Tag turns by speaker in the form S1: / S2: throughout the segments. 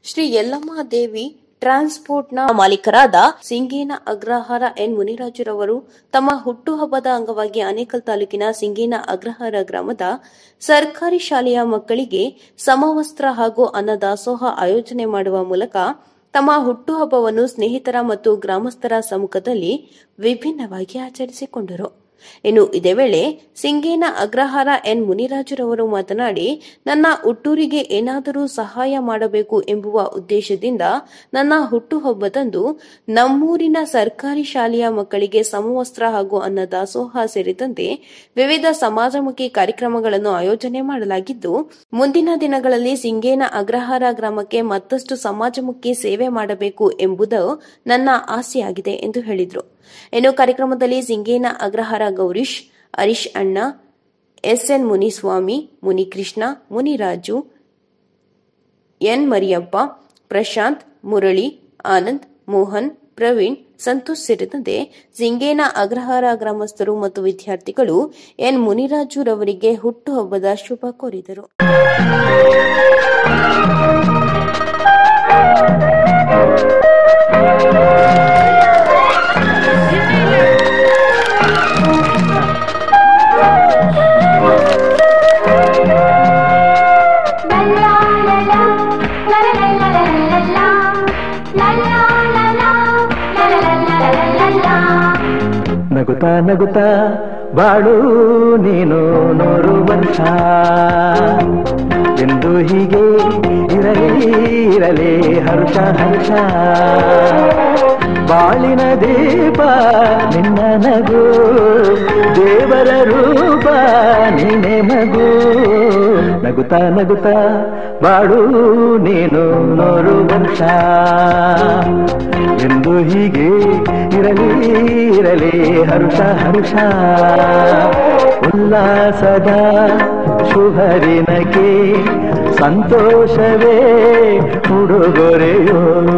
S1: ಶ್ರೀ ಯಲ್ಲಮ್ಮ ದೇವಿ ಟ್ರಾನ್ಸ್ಪೋರ್ಟ್ನ ಮಾಲೀಕರಾದ ಸಿಂಗೇನ ಅಗ್ರಹಾರ ಎನ್ ಮುನಿರಾಜುರವರು ತಮ್ಮ ಹುಟ್ಟುಹಬ್ಬದ ಅಂಗವಾಗಿ ಆನೇಕಲ್ ತಾಲೂಕಿನ ಸಿಂಗೇನ ಅಗ್ರಹಾರ ಗ್ರಾಮದ ಸರ್ಕಾರಿ ಶಾಲೆಯ ಮಕ್ಕಳಿಗೆ ಸಮವಸ್ತ್ರ ಹಾಗೂ ಅನ್ನದಾಸೋಹ ಆಯೋಜನೆ ಮಾಡುವ ಮೂಲಕ ತಮ್ಮ ಹುಟ್ಟುಹಬ್ಬವನ್ನು ಸ್ನೇಹಿತರ ಮತ್ತು ಗ್ರಾಮಸ್ಥರ ಸಮ್ಮುಖದಲ್ಲಿ ವಿಭಿನ್ನವಾಗಿ ಆಚರಿಸಿಕೊಂಡರು ಇನ್ನು ಇದೇ ವೇಳೆ ಸಿಂಗೇನ ಅಗ್ರಹಾರ ಎನ್ ಮುನಿರಾಜುರವರು ಮಾತನಾಡಿ ನನ್ನ ಹುಟ್ಟೂರಿಗೆ ಏನಾದರೂ ಸಹಾಯ ಮಾಡಬೇಕು ಎಂಬುವ ಉದ್ದೇಶದಿಂದ ನನ್ನ ಹುಟ್ಟುಹಬ್ಬದಂದು ನಮ್ಮೂರಿನ ಸರ್ಕಾರಿ ಶಾಲೆಯ ಮಕ್ಕಳಿಗೆ ಸಮವಸ್ತ್ರ ಹಾಗೂ ಅನ್ನದಾಸೋಹ ಸೇರಿದಂತೆ ವಿವಿಧ ಸಮಾಜಮುಖಿ ಕಾರ್ಯಕ್ರಮಗಳನ್ನು ಆಯೋಜನೆ ಮಾಡಲಾಗಿದ್ದು ಮುಂದಿನ ದಿನಗಳಲ್ಲಿ ಸಿಂಗೇನ ಅಗ್ರಹಾರ ಗ್ರಾಮಕ್ಕೆ ಮತ್ತಷ್ಟು ಸಮಾಜಮುಖಿ ಸೇವೆ ಮಾಡಬೇಕು ಎಂಬುದು ನನ್ನ ಆಸೆಯಾಗಿದೆ ಎಂದು ಹೇಳಿದರು ಇನ್ನು ಕಾರ್ಯಕ್ರಮದಲ್ಲಿ ಸಿಂಗೇನ ಅಗ್ರಹಾರ ಗೌರೀಶ್ ಹರೀಶ್ ಅಣ್ಣ ಎಸ್ಎನ್ ಮುನಿಸ್ವಾಮಿ ಮುನಿಕೃಷ್ಣ ಮುನಿರಾಜು ಎನ್ ಮರಿಯಪ್ಪ ಪ್ರಶಾಂತ್ ಮುರಳಿ ಆನಂದ್ ಮೋಹನ್ ಪ್ರವೀಣ್ ಸಂತೋಷ್ ಸೇರಿದಂತೆ ಸಿಂಗೇನ ಅಗ್ರಹಾರ ಗ್ರಾಮಸ್ಥರು ಮತ್ತು ವಿದ್ಯಾರ್ಥಿಗಳು ಎನ್ ಮುನಿರಾಜುರವರಿಗೆ ಹುಟ್ಟುಹಬ್ಬದ ಶುಭ ಕೋರಿದರು
S2: ನಗುತ್ತಾ ನಗುತ್ತಾ ಬಾಳು ನೀನು ನೂರು ವರ್ಷ ಎಂದು ಹೀಗೆ ಇರಲಿ ಇರಲಿ ಹರ್ಷ ಹರ್ಷ ಬಾಳಿನ ದೀಪ ನಿನ್ನ ನಗು ದೇವರ ರೂಪ ನೀನೆ ಮಗು ನಗುತ್ತಾ ನಗುತ್ತಾ ಬಾಳು ನೀನು ನೂರು ವರ್ಷ ಎಂದು ಹೀಗೆ ಇರಲಿ ಇರಲಿ ಹರ್ಷ ಹರ್ಷ ಉಲ್ಲಾಸದ ಶುಭರಿನಕ್ಕೆ ಸಂತೋಷವೇ ಉಡುಗೊರೆಯೋ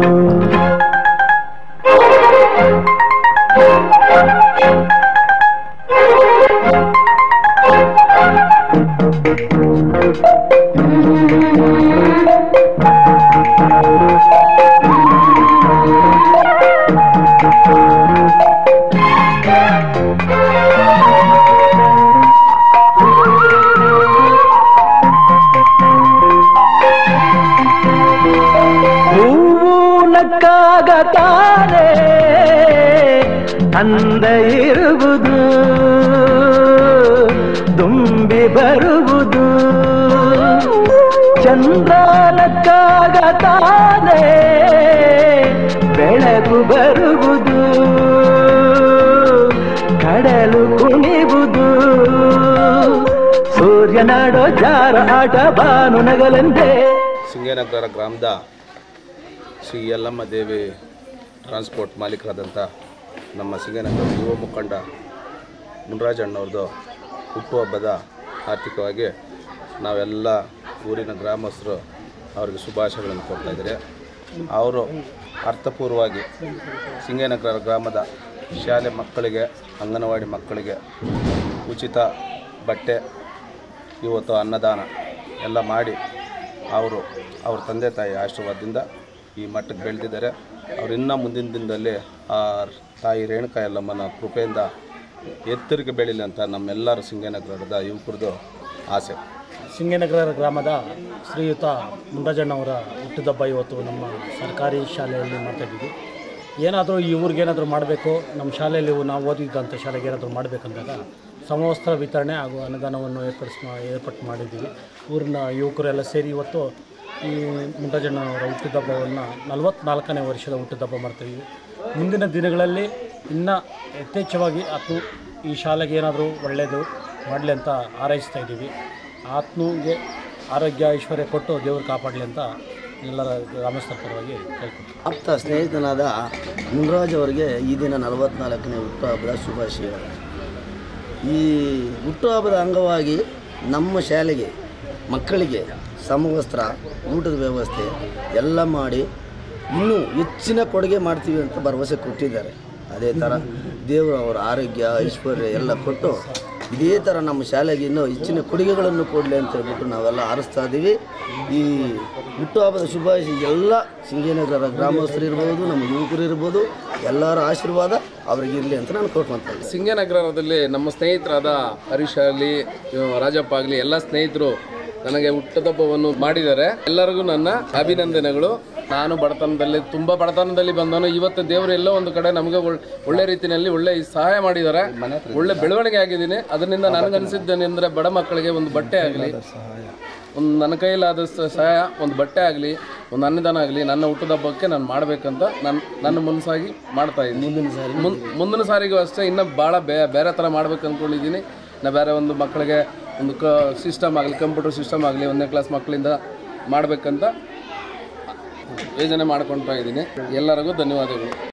S2: ಹೂವು ನಕ್ಕಾಗ ತಾನೇ ಅಂದ ಇರುವುದು ತುಂಬಿ ಬರುವುದು ಚಂದ್ರನಕ್ಕಾಗ ತಾನೇ ಬೆಳಕು ಬರುವುದು ಕಡಲು ಕುಣಿವುದು ಸೂರ್ಯನಾಡೋ ಜಾರ ಆಟ ಬಾನು ನಗಲೆಂದೇ
S3: ಸಿಂಗೇನಗರ ಗ್ರಾಮದ ಶ್ರೀ ಯಲ್ಲಮ್ಮ ದೇವಿ ಟ್ರಾನ್ಸ್ಪೋರ್ಟ್ ಮಾಲೀಕರಾದಂಥ ನಮ್ಮ ಸಿಂಗೇನಗರ ಯುವ ಮುಖಂಡ ಮುನ್ರಾಜಣ್ಣವ್ರದ್ದು ಹುಟ್ಟುಹಬ್ಬದ ಆರ್ಥಿಕವಾಗಿ ನಾವೆಲ್ಲ ಊರಿನ ಗ್ರಾಮಸ್ಥರು ಅವ್ರಿಗೆ ಶುಭಾಶಯಗಳನ್ನು ಕೊಡ್ತಾ ಇದ್ದಾರೆ ಅವರು ಅರ್ಥಪೂರ್ವವಾಗಿ ಸಿಂಗೇನಗರ ಗ್ರಾಮದ ಶಾಲೆ ಮಕ್ಕಳಿಗೆ ಅಂಗನವಾಡಿ ಮಕ್ಕಳಿಗೆ ಉಚಿತ ಬಟ್ಟೆ ಇವತ್ತು ಅನ್ನದಾನ ಎಲ್ಲ ಮಾಡಿ ಅವರು ಅವ್ರ ತಂದೆ ತಾಯಿ ಆಶೀರ್ವಾದದಿಂದ ಈ ಮಟ್ಟಕ್ಕೆ ಬೆಳೆದಿದ್ದಾರೆ ಅವ್ರು ಇನ್ನೂ ಮುಂದಿನ ದಿನದಲ್ಲಿ ಆ ತಾಯಿ ರೇಣುಕಾ ಯಲ್ಲಮ್ಮನ ಕೃಪೆಯಿಂದ ಎತ್ತರಿಗೆ ಬೆಳೀಲಿ ಅಂತ ನಮ್ಮೆಲ್ಲರ ಸಿಂಗೇನಗರದ ಯುವಕರದು ಆಸೆ
S4: ಸಿಂಗನಗರ ಗ್ರಾಮದ ಶ್ರೀಯುತ ಮುನ್ರಾಜಣ್ಣವರ ಹುಟ್ಟಿದಬ್ಬ ಇವತ್ತು ನಮ್ಮ ಸರ್ಕಾರಿ ಶಾಲೆಯಲ್ಲಿ ಮಾಡ್ತಾಯಿದ್ದೀವಿ ಏನಾದರೂ ಈ ಊರಿಗೆ ಏನಾದರೂ ಮಾಡಬೇಕು ನಮ್ಮ ಶಾಲೆಯಲ್ಲಿ ನಾವು ಓದಿದ್ದಂಥ ಶಾಲೆಗೆ ಏನಾದರೂ ಮಾಡಬೇಕಂದಾಗ ಸಮವಸ್ತ್ರ ವಿತರಣೆ ಹಾಗೂ ಅನುದಾನವನ್ನು ಏರ್ಪಡಿಸ್ ಏರ್ಪಾಟ್ ಮಾಡಿದ್ದೀವಿ ಊರಿನ ಯುವಕರೆಲ್ಲ ಸೇರಿ ಇವತ್ತು ಈ ಮುನ್ರಾಜಣ್ಣವರ ಹುಟ್ಟಿದಬ್ಬವನ್ನು ನಲವತ್ನಾಲ್ಕನೇ ವರ್ಷದ ಹುಟ್ಟಿದಬ್ಬ ಮಾಡ್ತಾಯಿದ್ದೀವಿ ಮುಂದಿನ ದಿನಗಳಲ್ಲಿ ಇನ್ನೂ ಯಥೇಚ್ಛವಾಗಿ ಆತನು ಈ ಶಾಲೆಗೆ ಏನಾದರೂ ಒಳ್ಳೆಯದು ಮಾಡಲಿ ಅಂತ ಹಾರೈಸ್ತಾ ಇದ್ದೀವಿ ಆತ್ಮಗೆ ಆರೋಗ್ಯ ಐಶ್ವರ್ಯ ಕೊಟ್ಟು ದೇವರು ಕಾಪಾಡಲಿ ಅಂತ ಎಲ್ಲರ ಗ್ರಾಮಸ್ಥರ ಪರವಾಗಿ ಕೇಳ್ಕೊಳ್ತೀನಿ
S5: ಆಪ್ತ ಸ್ನೇಹಿತನಾದ ಮುನ್ರಾಜ್ ಅವರಿಗೆ ಈ ದಿನ ನಲವತ್ನಾಲ್ಕನೇ ಹುಟ್ಟುಹಬ್ಬದ ಶುಭಾಶಯಗಳು ಈ ಹುಟ್ಟುಹಬ್ಬದ ಅಂಗವಾಗಿ ನಮ್ಮ ಶಾಲೆಗೆ ಮಕ್ಕಳಿಗೆ ಸಮವಸ್ತ್ರ ಊಟದ ವ್ಯವಸ್ಥೆ ಎಲ್ಲ ಮಾಡಿ ಇನ್ನೂ ಹೆಚ್ಚಿನ ಕೊಡುಗೆ ಮಾಡ್ತೀವಿ ಅಂತ ಭರವಸೆ ಕೊಟ್ಟಿದ್ದಾರೆ ಅದೇ ಥರ ದೇವರು ಅವರ ಆರೋಗ್ಯ ಐಶ್ವರ್ಯ ಎಲ್ಲ ಕೊಟ್ಟು ಇದೇ ಥರ ನಮ್ಮ ಶಾಲೆಗೆ ಇನ್ನೂ ಹೆಚ್ಚಿನ ಕೊಡುಗೆಗಳನ್ನು ಕೊಡಲಿ ಅಂತ ಹೇಳ್ಬಿಟ್ಟು ನಾವೆಲ್ಲ ಹಾರಿಸ್ತಾ ಇದ್ದೀವಿ ಈ ಹುಟ್ಟುಹಬ್ಬದ ಶುಭಾಶಯ ಎಲ್ಲ ಸಿಂಗೇನಗರ ಗ್ರಾಮಸ್ಥರು ಇರ್ಬೋದು ನಮ್ಮ ಯುವಕರು ಇರ್ಬೋದು ಎಲ್ಲರ ಆಶೀರ್ವಾದ ಅವ್ರಿಗೆ ಇರಲಿ ಅಂತ ನಾನು ಕೊಟ್ಕೊಂತ ಇದ್ದೀನಿ
S6: ಸಿಂಗನಗರದಲ್ಲಿ ನಮ್ಮ ಸ್ನೇಹಿತರಾದ ಹರೀಶ್ ಆಗಲಿ ರಾಜಪ್ಪ ಆಗಲಿ ಎಲ್ಲ ಸ್ನೇಹಿತರು ನನಗೆ ಹುಟ್ಟದಬ್ಬವನ್ನು ಮಾಡಿದ್ದಾರೆ ಎಲ್ಲರಿಗೂ ನನ್ನ ಅಭಿನಂದನೆಗಳು ನಾನು ಬಡತನದಲ್ಲಿ ತುಂಬ ಬಡತನದಲ್ಲಿ ಬಂದವನು ಇವತ್ತು ದೇವರು ಎಲ್ಲೋ ಒಂದು ಕಡೆ ನಮಗೆ ಒಳ್- ಒಳ್ಳೆ ರೀತಿಯಲ್ಲಿ ಒಳ್ಳೆ ಸಹಾಯ ಮಾಡಿದ್ದಾರೆ ಒಳ್ಳೆ ಬೆಳವಣಿಗೆ ಆಗಿದ್ದೀನಿ ಅದರಿಂದ ನನಗನ್ಸಿದ್ದೇನೆಂದರೆ ಬಡ ಮಕ್ಕಳಿಗೆ ಒಂದು ಬಟ್ಟೆ ಆಗಲಿ ಒಂದು ನನ್ನ ಕೈಲಾದ ಸ- ಸಹಾಯ ಒಂದು ಬಟ್ಟೆ ಆಗಲಿ ಒಂದು ಅನ್ನದಾನ ಆಗಲಿ ನನ್ನ ಹುಟ್ಟದಬ್ಬಕ್ಕೆ ನಾನು ಮಾಡಬೇಕಂತ ನಾನು ನನ್ನ ಮುನ್ಸಾಗಿ ಮಾಡ್ತಾ ಇದ್ದೀನಿ ಮುಂದಿನ ಸಾರಿ ಮುಂದಿನ ಸಾರಿಗೂ ಅಷ್ಟೇ ಇನ್ನೂ ಭಾಳ ಬೇ ಬೇರೆ ಥರ ಮಾಡ್ಬೇಕು ಅಂದ್ಕೊಂಡಿದ್ದೀನಿ ನಾ ಬೇರೆ ಒಂದು ಮಕ್ಕಳಿಗೆ ಒಂದು ಕ ಸಿಸ್ಟಮ್ ಆಗಲಿ ಕಂಪ್ಯೂಟರ್ ಸಿಸ್ಟಮ್ ಆಗಲಿ ಒಂದನೇ ಕ್ಲಾಸ್ ಮಕ್ಕಳಿಂದ ಮಾಡಬೇಕಂತ ಯೋಜನೆ ಮಾಡ್ಕೊಳ್ತಾ ಇದ್ದೀನಿ ಎಲ್ಲರಿಗೂ ಧನ್ಯವಾದಗಳು